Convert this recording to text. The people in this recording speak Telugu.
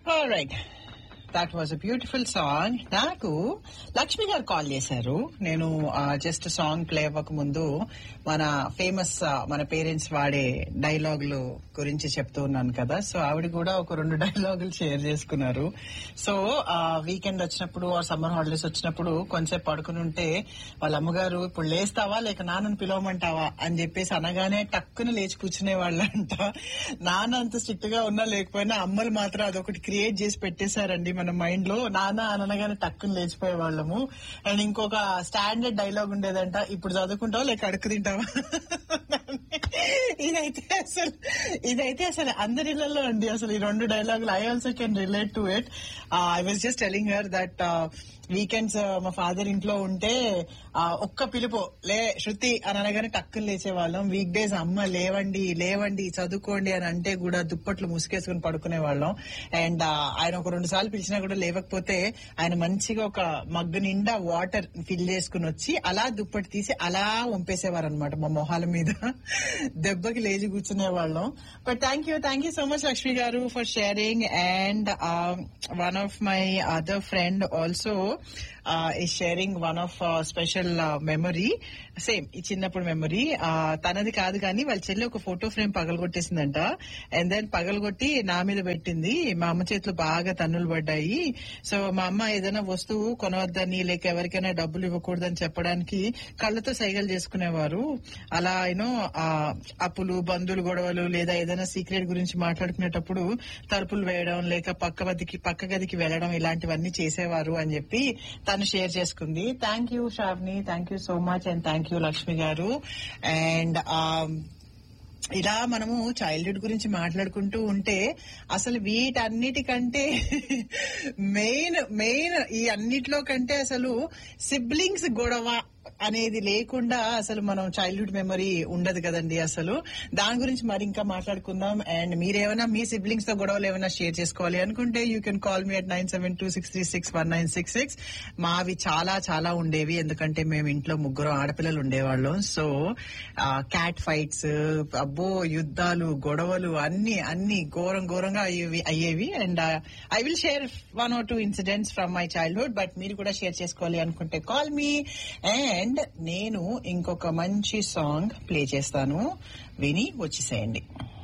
right that was a beautiful song నాకు లక్ష్మి గారు కాల్ చేశారు నేను జస్ట్ సాంగ్ ప్లే అవ్వక ముందు మన ఫేమస్ మన పేరెంట్స్ వాడే డైలాగులు గురించి చెప్తూ ఉన్నాను కదా సో ఆవిడ కూడా ఒక రెండు డైలాగులు షేర్ చేసుకున్నారు సో వీకెండ్ వచ్చినప్పుడు సమ్మర్ హాలిడేస్ వచ్చినప్పుడు కొంచెంసేపు పడుకుని ఉంటే వాళ్ళ అమ్మగారు ఇప్పుడు లేస్తావా లేక నాన్నని పిలవమంటావా అని చెప్పేసి అనగానే టక్కున లేచి కూర్చునే వాళ్ళంట నాన్న అంత స్ట్రిక్ట్ గా ఉన్నా లేకపోయినా అమ్మలు మాత్రం అదొకటి క్రియేట్ చేసి పెట్టేశారండి మన మైండ్ లో నాన్న అనగానే టక్కున లేచిపోయే వాళ్ళము అండ్ ఇంకొక స్టాండర్డ్ డైలాగ్ ఉండేదంట ఇప్పుడు చదువుకుంటావా లేక అడుక్కు తింటావా ఇదైతే అసలు ఇదైతే అసలు అందరి ఇళ్లలో అండి అసలు ఈ రెండు డైలాగులు I also can relate to it I was just telling her that weekends మా ఫాదర్ ఇంట్లో ఉంటే ఆ, ఒక్క పిలుపు లే శృతి అని అనగానే టక్కులు లేచేవాళ్ళం వీక్ డేస్ అమ్మ లేవండి లేవండి చదువుకోండి అని అంటే కూడా దుప్పట్లు ముసుకేసుకుని పడుకునే వాళ్ళం అండ్ ఆయన ఒక రెండు సార్లు పిలిచినా కూడా లేవకపోతే ఆయన మంచిగా ఒక మగ్గు నిండా వాటర్ ఫిల్ చేసుకుని వచ్చి అలా దుప్పటి తీసి అలా వంపేసేవారు అనమాట మా మొహాల మీద దెబ్బకి లేచి కూర్చునే వాళ్ళం but thank you thank you so much Lakshmi garu for sharing and one of my other friend also is sharing one of special memory same ఈ చిన్నప్పుడు మెమరీ తనది కాదు కానీ వాళ్ళ చెల్లి ఒక ఫోటో ఫ్రేమ్ పగలగొట్టేసిందంట అండ్ దెన్ పగలగొట్టి నా మీద పెట్టింది మా అమ్మ చేతిలో బాగా తన్నులు పడ్డాయి సో మా అమ్మ ఏదైనా వస్తువు కొనవద్దని లేక ఎవరికైనా డబ్బులు ఇవ్వకూడదని చెప్పడానికి కళ్ళతో సైగలు చేసుకునేవారు అలా యూనో అప్పులు బంధువులు గొడవలు లేదా ఏదైనా సీక్రెట్ గురించి మాట్లాడుకునేటప్పుడు తలుపులు వేయడం లేక పక్క గదికి పక్క గదికి వెళ్ళడం ఇలాంటివన్నీ చేసేవారు అని చెప్పి తను షేర్ చేసుకుంది thank you Shravani thank you so much and thank you Lakshmi garu and ఇలా మనము చైల్డ్హుడ్ గురించి మాట్లాడుకుంటూ ఉంటే అసలు వీటన్నిటికంటే మెయిన్ మెయిన్ ఈ అన్నిట్లో కంటే అసలు సిబ్లింగ్స్ గొడవ అనేది లేకుండా అసలు మనం చైల్డ్హుడ్ మెమరీ ఉండదు కదండి అసలు దాని గురించి మరి ఇంకా మాట్లాడుకుందాం అండ్ మీరేమైనా మీ సిబ్లింగ్స్ తో గొడవలు ఏమైనా షేర్ చేసుకోవాలి అనుకుంటే you can call me at nine seven two six three six one nine six six మావి చాలా చాలా ఉండేవి ఎందుకంటే మేము ఇంట్లో ముగ్గురు ఆడపిల్లలు ఉండేవాళ్ళం సో క్యాట్ ఫైట్స్ అబ్బో యుద్ధాలు గొడవలు అన్ని అన్ని ఘోరం ఘోరంగా అయ్యేవి అయ్యేవి and I will share one or two incidents from my childhood but మీరు కూడా షేర్ చేసుకోవాలి అనుకుంటే కాల్ మీ అండ్ నేను ఇంకొక మంచి సాంగ్ ప్లే చేస్తాను విని వచ్చేసేయండి